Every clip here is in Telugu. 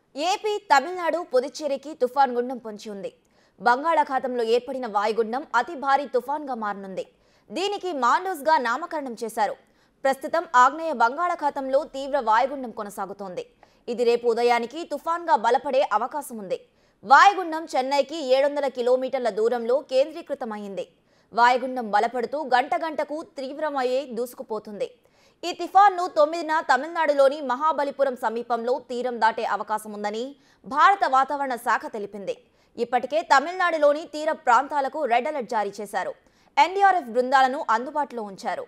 ఏపీ తమిళనాడు పుదుచ్చేరికి తుఫాన్ గుండం పొంచి ఉంది బంగాళాఖాతంలో ఏర్పడిన వాయుగుండం అతి భారీ తుఫాన్గా మారనుంది దీనికి మాండోస్గా నామకరణం చేశారు ప్రస్తుతం ఆగ్నేయ బంగాళాఖాతంలో తీవ్ర వాయుగుండం కొనసాగుతోంది ఇది రేపు ఉదయానికి తుఫాన్గా బలపడే అవకాశం ఉంది వాయుగుండం చెన్నైకి ఏడు వందల కిలోమీటర్ల దూరంలో కేంద్రీకృతమైంది వాయుగుండం బలపడుతూ గంట గంటకు తీవ్రమయ్యే దూసుకుపోతుంది ఈ తుఫాన్ను తొమ్మిదిన తమిళనాడులోని మహాబలిపురం సమీపంలో తీరం దాటే అవకాశం ఉందని భారత వాతావరణ శాఖ తెలిపింది ఇప్పటికే తమిళనాడులోని తీర ప్రాంతాలకు రెడ్ అలర్ట్ జారీ చేశారు ఎన్డీఆర్ఎఫ్ బృందాలను అందుబాటులో ఉంచారు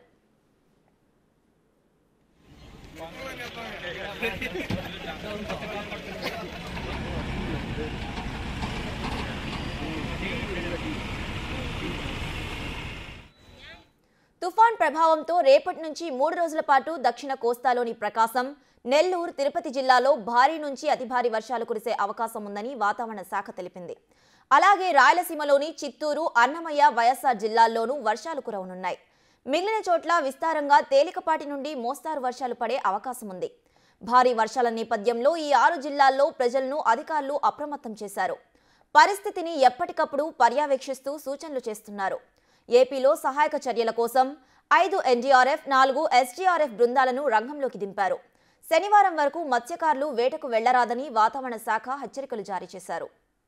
తుఫాన్ ప్రభావంతో రేపటి నుంచి మూడు రోజుల పాటు దక్షిణ కోస్తాలోని ప్రకాశం నెల్లూరు తిరుపతి జిల్లాలో భారీ నుంచి అతి భారీ వర్షాలు కురిసే అవకాశం ఉందని వాతావరణ శాఖ తెలిపింది అలాగే రాయలసీమలోని చిత్తూరు అన్నమయ్య వైఎస్ఆర్ జిల్లాల్లోనూ వర్షాలు కురవనున్నాయి మిగిలిన చోట్ల విస్తారంగా తేలికపాటి నుండి మోస్తారు వర్షాలు పడే అవకాశం ఉంది భారీ వర్షాల నేపథ్యంలో ఈ ఆరు జిల్లాల్లో ప్రజలను అధికారులు అప్రమత్తం చేశారు పరిస్థితిని ఎప్పటికప్పుడు పర్యవేక్షిస్తూ సూచనలు చేస్తున్నారు ఏపీలో సహాయక చర్యల కోసం ఐదు ఎన్డీఆర్ఎఫ్ నాలుగు ఎస్డీఆర్ఎఫ్ బృందాలను రంగంలోకి దింపారు శనివారం వరకు మత్స్యకారులు వేటకు వెళ్లరాదని వాతావరణ శాఖ హెచ్చరికలు జారీ చేశారు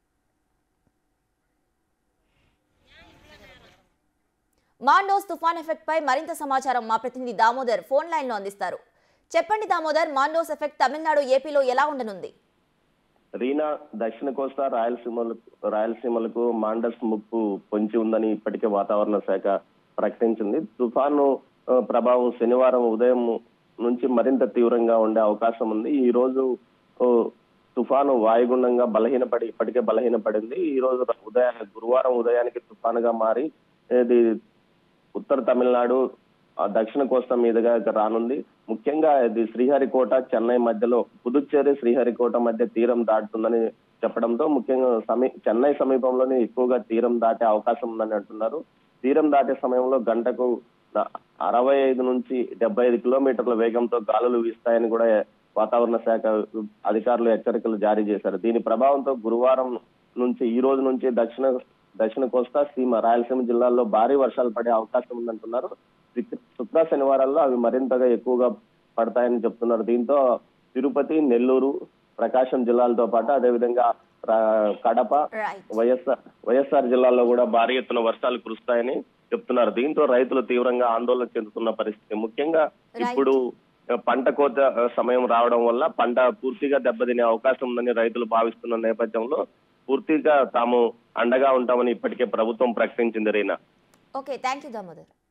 మాండోస్ తుఫాన్ ఎఫెక్ట్ పై మరింత సమాచారం మా ప్రతినిధి దామోదర్ ఫోన్ లైన్ లో అందిస్తారు చెప్పండి దామోదర్ మాండోస్ ఎఫెక్ట్ తమిళనాడు ఏపీలో ఎలా ఉండనుంది రీనా దక్షిణ కోస్తా రాయలసీమలకు రాయలసీమలకు మాండస్ ముప్పు పొంచి ఉందని ఇప్పటికే వాతావరణ శాఖ ప్రకటించింది తుఫాను ఆ, ప్రభావం శనివారం ఉదయం నుంచి మరింత తీవ్రంగా ఉండే అవకాశం ఉంది ఈ రోజు ఓ, తుఫాను వాయుగుండంగా బలహీనపడి ఇప్పటికే బలహీనపడింది ఈ రోజు ఉదయ గురువారం ఉదయానికి తుఫానుగా మారి ఇది ఉత్తర తమిళనాడు ఆ దక్షిణ కోస్తా మీదుగా ఇక రానుంది ముఖ్యంగా ఇది శ్రీహరికోట చెన్నై మధ్యలో పుదుచ్చేరి శ్రీహరికోట మధ్య తీరం దాటుతుందని చెప్పడంతో ముఖ్యంగా సమీ చెన్నై సమీపంలోనే ఎక్కువగా తీరం దాటే అవకాశం ఉందని అంటున్నారు తీరం దాటే సమయంలో గంటకు న- అరవై ఐదు నుంచి డెబ్బై ఐదు కిలోమీటర్ల వేగంతో గాలులు వీస్తాయని కూడా వాతావరణ శాఖ అధికారులు హెచ్చరికలు జారీ చేశారు దీని ప్రభావంతో గురువారం నుంచి ఈ రోజు నుంచి దక్షిణ దక్షిణ కోస్తా సీమ రాయలసీమ జిల్లాల్లో భారీ వర్షాలు పడే అవకాశం ఉందంటున్నారు శుక్ర- శుక్ర శనివారాల్లో అవి మరింతగా ఎక్కువగా పడతాయని చెప్తున్నారు దీంతో తిరుపతి నెల్లూరు ప్రకాశం జిల్లాలతో పాటు అదేవిధంగా రా- కడప రైట్ వైఎస్ఆర్ వైఎస్ఆర్ జిల్లాలో కూడా భారీ ఎత్తున వర్షాలు కురుస్తాయని చెప్తున్నారు దీంతో రైతులు తీవ్రంగా ఆందోళన చెందుతున్న పరిస్థితి ముఖ్యంగా ఇప్పుడు ఆ, పంట కోత ఆ, సమయం రావడం వల్ల పంట పూర్తిగా దెబ్బతినే అవకాశం ఉందని రైతులు భావిస్తున్న నేపథ్యంలో పూర్తిగా తాము అండగా ఉంటామని ఇప్పటికే ప్రభుత్వం ప్రకటించింది Reena okay thank you Damodar